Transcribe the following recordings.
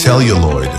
celluloid.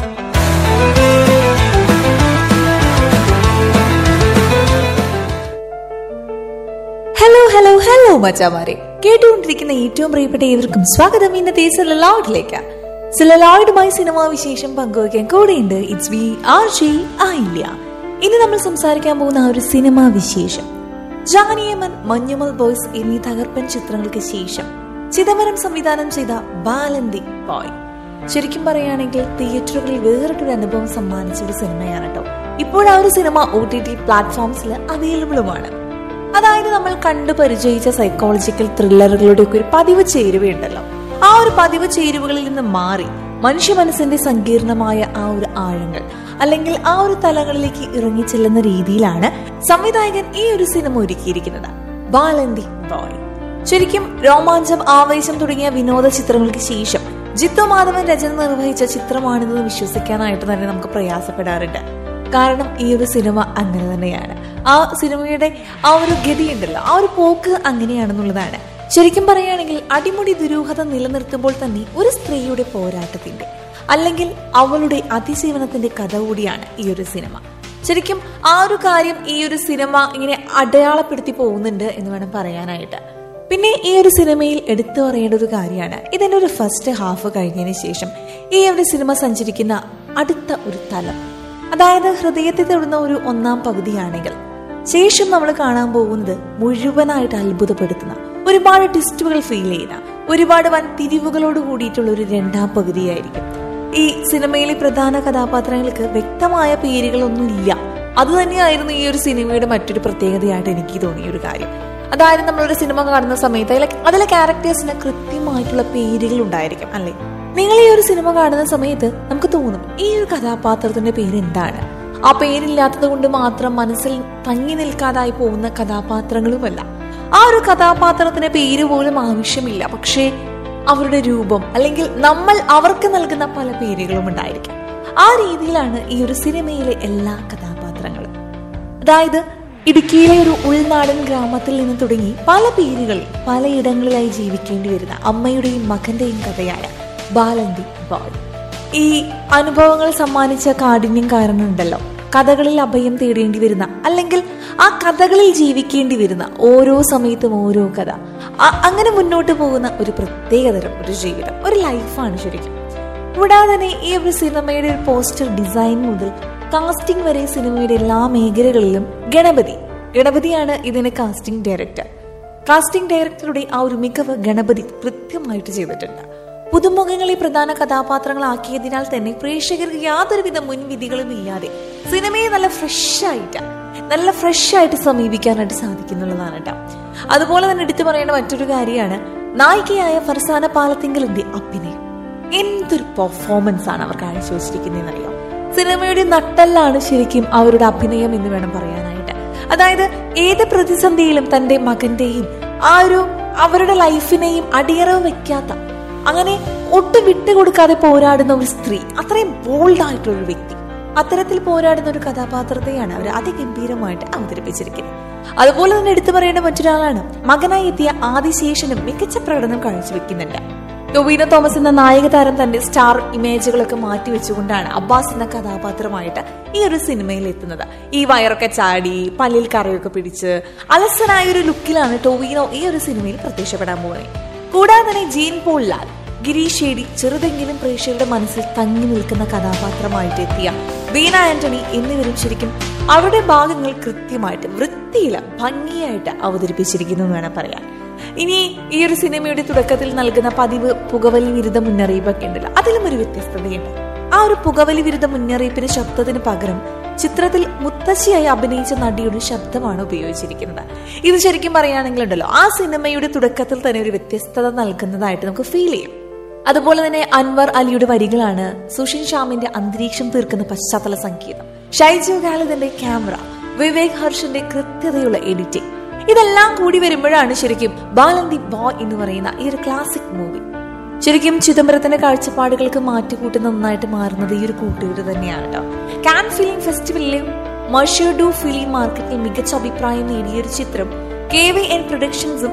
Hello hello hello മച്ചാമാരെ കേട്ടുകൊണ്ടിരിക്കുന്ന ഏറ്റവും പ്രിയപ്പെട്ട ഏവർക്കും സ്വാഗതം ഇന്നത്തെ സിലലോയിഡിലേക്ക് സിലലോയിഡുമായി സിനിമാ വിശേഷം പങ്കുവയ്ക്കാൻ കൂടെയുണ്ട് it's we R J Ayilya ഇനി നമ്മൾ സംസാരിക്കാൻ പോകുന്ന ആ ഒരു സിനിമാ വിശേഷം ജാനിയമൻ മഞ്ഞുമൽ ബോയ്സ് എന്നീ തകർപ്പൻ ചിത്രങ്ങൾക്ക് ശേഷം ചിദംബരം സംവിധാനം ചെയ്ത ബാലന്തി ബോയ് ശരിക്കും പറയുകയാണെങ്കിൽ തിയേറ്ററുകളിൽ വേറിട്ടൊരു അനുഭവം സമ്മാനിച്ച ഒരു സിനിമയാണ് കേട്ടോ ഇപ്പോൾ ആ ഒരു സിനിമ ഒ ടി ടി പ്ലാറ്റ്ഫോംസിൽ അവൈലബിളുമാണ് അതായത് നമ്മൾ കണ്ടു പരിചയിച്ച സൈക്കോളജിക്കൽ ത്രില്ലറുകളുടെ ഒക്കെ ഒരു പതിവ് ചേരുവയുണ്ടല്ലോ ആ ഒരു പതിവ് ചേരുവകളിൽ നിന്ന് മാറി മനുഷ്യ മനസ്സിന്റെ സങ്കീർണമായ ആ ഒരു ആഴങ്ങൾ അല്ലെങ്കിൽ ആ ഒരു തലങ്ങളിലേക്ക് ഇറങ്ങിച്ചെല്ലുന്ന രീതിയിലാണ് സംവിധായകൻ ഈ ഒരു സിനിമ ഒരുക്കിയിരിക്കുന്നത് ബാലന്തി ബോയ് ശരിക്കും രോമാഞ്ചം ആവേശം തുടങ്ങിയ വിനോദ ചിത്രങ്ങൾക്ക് ശേഷം ജിത്തു മാധവൻ രചന നിർവഹിച്ച ചിത്രമാണിതെന്ന് വിശ്വസിക്കാനായിട്ട് തന്നെ നമുക്ക് പ്രയാസപ്പെടാറുണ്ട് കാരണം ഈ ഒരു സിനിമ അങ്ങനെ തന്നെയാണ് ആ സിനിമയുടെ ആ ഒരു ഗതിയുണ്ടല്ലോ ആ ഒരു പോക്ക് അങ്ങനെയാണെന്നുള്ളതാണ് ശരിക്കും പറയുകയാണെങ്കിൽ അടിമുടി ദുരൂഹത നിലനിർത്തുമ്പോൾ തന്നെ ഒരു സ്ത്രീയുടെ പോരാട്ടത്തിന്റെ അല്ലെങ്കിൽ അവളുടെ അതിജീവനത്തിന്റെ കഥ കൂടിയാണ് ഈ ഒരു സിനിമ ശരിക്കും ആ ഒരു കാര്യം ഈ ഒരു സിനിമ ഇങ്ങനെ അടയാളപ്പെടുത്തി പോകുന്നുണ്ട് എന്ന് വേണം പറയാനായിട്ട് പിന്നെ ഈ ഒരു സിനിമയിൽ എടുത്തു പറയേണ്ട ഒരു കാര്യമാണ് ഇതിന്റെ ഒരു ഫസ്റ്റ് ഹാഫ് കഴിഞ്ഞതിന് ശേഷം ഈ ഒരു സിനിമ സഞ്ചരിക്കുന്ന അടുത്ത ഒരു തലം അതായത് ഹൃദയത്തെ തൊടുന്ന ഒരു ഒന്നാം പകുതിയാണെങ്കിൽ ശേഷം നമ്മൾ കാണാൻ പോകുന്നത് മുഴുവനായിട്ട് അത്ഭുതപ്പെടുത്തുന്ന ഒരുപാട് ട്വിസ്റ്റുകൾ ഫീൽ ചെയ്യുന്ന ഒരുപാട് വൻ തിരിവുകളോട് കൂടിയിട്ടുള്ള ഒരു രണ്ടാം പകുതിയായിരിക്കും ഈ സിനിമയിലെ പ്രധാന കഥാപാത്രങ്ങൾക്ക് വ്യക്തമായ പേരുകളൊന്നും ഇല്ല അത് തന്നെയായിരുന്നു ഈ ഒരു സിനിമയുടെ മറ്റൊരു പ്രത്യേകതയായിട്ട് എനിക്ക് തോന്നിയ ഒരു കാര്യം അതായത് നമ്മളൊരു സിനിമ കാണുന്ന സമയത്ത് അതിലെ അതിലെ ക്യാരക്ടേഴ്സിന് കൃത്യമായിട്ടുള്ള പേരുകൾ ഉണ്ടായിരിക്കും അല്ലേ നിങ്ങൾ ഈ ഒരു സിനിമ കാണുന്ന സമയത്ത് നമുക്ക് തോന്നും ഈ ഒരു കഥാപാത്രത്തിന്റെ പേര് എന്താണ് ആ പേരില്ലാത്തത് കൊണ്ട് മാത്രം മനസ്സിൽ തങ്ങി നിൽക്കാതായി പോകുന്ന കഥാപാത്രങ്ങളുമല്ല ആ ഒരു കഥാപാത്രത്തിന് പേര് പോലും ആവശ്യമില്ല പക്ഷേ അവരുടെ രൂപം അല്ലെങ്കിൽ നമ്മൾ അവർക്ക് നൽകുന്ന പല പേരുകളും ഉണ്ടായിരിക്കും ആ രീതിയിലാണ് ഈ ഒരു സിനിമയിലെ എല്ലാ കഥാപാത്രങ്ങളും അതായത് ഇടുക്കിയിലെ ഒരു ഉൾനാടൻ ഗ്രാമത്തിൽ നിന്ന് തുടങ്ങി പല പേരുകളിൽ പലയിടങ്ങളിലായി ജീവിക്കേണ്ടി വരുന്ന അമ്മയുടെയും മകന്റെയും കഥയായ ബാലന്തി ബോയ് ഈ അനുഭവങ്ങൾ സമ്മാനിച്ച കാഠിന്യം കാരണം ഉണ്ടല്ലോ കഥകളിൽ അഭയം തേടേണ്ടി വരുന്ന അല്ലെങ്കിൽ ആ കഥകളിൽ ജീവിക്കേണ്ടി വരുന്ന ഓരോ സമയത്തും ഓരോ കഥ ആ- അങ്ങനെ മുന്നോട്ട് പോകുന്ന ഒരു പ്രത്യേകതരം ഒരു ജീവിതം ഒരു ലൈഫാണ് ശരിക്കും കൂടാതെ തന്നെ ഈ ഒരു സിനിമയുടെ ഒരു പോസ്റ്റർ ഡിസൈൻ മുതൽ കാസ്റ്റിംഗ് വരെ സിനിമയുടെ എല്ലാ മേഖലകളിലും ഗണപതി ഗണപതിയാണ് ഇതിന് കാസ്റ്റിംഗ് ഡയറക്ടർ കാസ്റ്റിംഗ് ഡയറക്ടറുടെ ആ ഒരു മികവ് ഗണപതി കൃത്യമായിട്ട് ചെയ്തിട്ടുണ്ട് പുതുമുഖങ്ങളെ പ്രധാന കഥാപാത്രങ്ങളാക്കിയതിനാൽ തന്നെ പ്രേക്ഷകർക്ക് യാതൊരുവിധ മുൻവിധികളും ഇല്ലാതെ സിനിമയെ നല്ല ഫ്രഷ് ആയിട്ട് നല്ല ഫ്രഷ് ആയിട്ട് സമീപിക്കാനായിട്ട് സാധിക്കുന്നുള്ളതാണ് കേട്ടോ അതുപോലെ തന്നെ എടുത്തു പറയേണ്ട മറ്റൊരു കാര്യമാണ് നായികയായ ഫർസാന പാലത്തിങ്കലിന്റെ അഭിനയം എന്തൊരു പെർഫോമൻസ് ആണ് അവർ കാഴ്ചവെച്ചിരിക്കുന്നതെന്ന് അറിയാം സിനിമയുടെ നട്ടല്ലാണ് ശരിക്കും അവരുടെ അഭിനയം എന്ന് വേണം പറയാനായിട്ട് അതായത് ഏത് പ്രതിസന്ധിയിലും തന്റെ മകന്റെയും ആ ഒരു അവരുടെ ലൈഫിനെയും അടിയറവ് വെക്കാത്ത അങ്ങനെ ഒട്ടും വിട്ടുകൊടുക്കാതെ പോരാടുന്ന ഒരു സ്ത്രീ അത്രയും ബോൾഡ് ആയിട്ടുള്ള ഒരു വ്യക്തി അത്തരത്തിൽ പോരാടുന്ന ഒരു കഥാപാത്രത്തെയാണ് അവർ അതിഗംഭീരമായിട്ട് അവതരിപ്പിച്ചിരിക്കുന്നത് അതുപോലെ തന്നെ എടുത്തു പറയേണ്ട മറ്റൊരാളാണ് മകനായി എത്തിയ ആദിശേഷനും മികച്ച പ്രകടനം കാഴ്ചവെക്കുന്നുണ്ട് ടൊവീനോ തോമസ് എന്ന നായക താരം തന്റെ സ്റ്റാർ ഇമേജുകളൊക്കെ മാറ്റി വെച്ചുകൊണ്ടാണ് അബ്ബാസ് എന്ന കഥാപാത്രമായിട്ട് ഈ ഒരു സിനിമയിൽ എത്തുന്നത് ഈ വയറൊക്കെ ചാടി പല്ലിൽ കറയൊക്കെ പിടിച്ച് അലസനായ ഒരു ലുക്കിലാണ് ടൊവീനോ ഈ ഒരു സിനിമയിൽ പ്രത്യക്ഷപ്പെടാൻ പോകുന്നത് കൂടാതെ തന്നെ ജീൻ പോൾ ലാൽ ഗിരീഷ് ഷേഡി ചെറുതെങ്കിലും പ്രേക്ഷകരുടെ മനസ്സിൽ തങ്ങി നിൽക്കുന്ന കഥാപാത്രമായിട്ട് എത്തിയ വീണ ആന്റണി എന്നിവരും ശരിക്കും അവരുടെ ഭാഗങ്ങൾ കൃത്യമായിട്ട് വൃത്തിയില ഭംഗിയായിട്ട് അവതരിപ്പിച്ചിരിക്കുന്നു എന്ന് വേണം പറയാൻ ഇനി ഈ ഒരു സിനിമയുടെ തുടക്കത്തിൽ നൽകുന്ന പതിവ് പുകവലി വിരുദ്ധ മുന്നറിയിപ്പൊക്കെ ഉണ്ടല്ലോ അതിലും ഒരു വ്യത്യസ്തതയുണ്ട് ആ ഒരു പുകവലി വിരുദ്ധ മുന്നറിയിപ്പിന് ശബ്ദത്തിന് പകരം ചിത്രത്തിൽ മുത്തശ്ശിയായി അഭിനയിച്ച നടിയുടെ ശബ്ദമാണ് ഉപയോഗിച്ചിരിക്കുന്നത് ഇത് ശരിക്കും പറയുകയാണെങ്കിൽ ഉണ്ടല്ലോ ആ സിനിമയുടെ തുടക്കത്തിൽ തന്നെ ഒരു വ്യത്യസ്തത നൽകുന്നതായിട്ട് നമുക്ക് ഫീൽ ചെയ്യും അതുപോലെ തന്നെ അൻവർ അലിയുടെ വരികളാണ് സുഷിൻ ഷ്യാമിന്റെ അന്തരീക്ഷം തീർക്കുന്ന പശ്ചാത്തല സംഗീതം ഷൈജു ഖാലിദിന്റെ ക്യാമറ വിവേക് ഹർഷന്റെ കൃത്യതയുള്ള എഡിറ്റിംഗ് ഇതെല്ലാം കൂടി വരുമ്പോഴാണ് ശരിക്കും ബാലന്തി ബോയ് എന്ന് പറയുന്ന ഈ ഒരു ക്ലാസിക് മൂവി ശരിക്കും ചിദംബരത്തിന്റെ കാഴ്ചപ്പാടുകൾക്ക് മാറ്റിക്കൂട്ടി നന്നായിട്ട് മാറുന്നത് ഈ ഒരു കൂട്ടുകെട്ട് തന്നെയാണ് കേട്ടോ കാൻ ഫിലിം ഫെസ്റ്റിവലിലും മഷേഡു ഫിലിം മാർക്കറ്റിൽ മികച്ച അഭിപ്രായം നേടിയ ഒരു ചിത്രം കെ വി എൻ പ്രൊഡക്ഷൻസും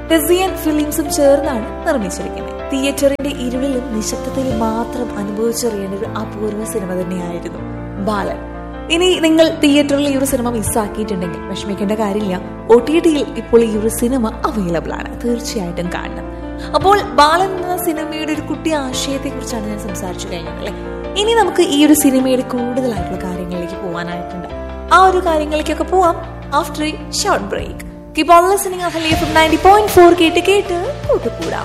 ടെസിയൻ ഫിലിംസും ചേർന്നാണ് നിർമ്മിച്ചിരിക്കുന്നത് തിയേറ്ററിന്റെ ഇരുളിലും നിശബ്ദതയിലും മാത്രം അനുഭവിച്ചറിയേണ്ട ഒരു അപൂർവ സിനിമ തന്നെയായിരുന്നു ബാലൻ ഇനി നിങ്ങൾ തിയേറ്ററിൽ ഈ ഒരു സിനിമ മിസ്സാക്കിയിട്ടുണ്ടെങ്കിൽ വിഷമിക്കേണ്ട കാര്യമില്ല ഒ ടി ടിയിൽ ഇപ്പോൾ ഈ ഒരു സിനിമ അവൈലബിൾ ആണ് തീർച്ചയായിട്ടും കാണണം അപ്പോൾ ബാലൻ എന്ന സിനിമയുടെ ഒരു കുട്ടി ആശയത്തെ കുറിച്ചാണ് ഞാൻ സംസാരിച്ചു കഴിഞ്ഞത് അല്ലേ ഇനി നമുക്ക് ഈ ഒരു സിനിമയുടെ കൂടുതലായിട്ടുള്ള കാര്യങ്ങളിലേക്ക് പോകാനായിട്ടുണ്ട് ആ ഒരു കാര്യങ്ങളിലേക്കൊക്കെ പോവാം after a short break keep on listening Ahalia from ninety point four കേട്ട് കേട്ട് കൂട്ടുകൂടാം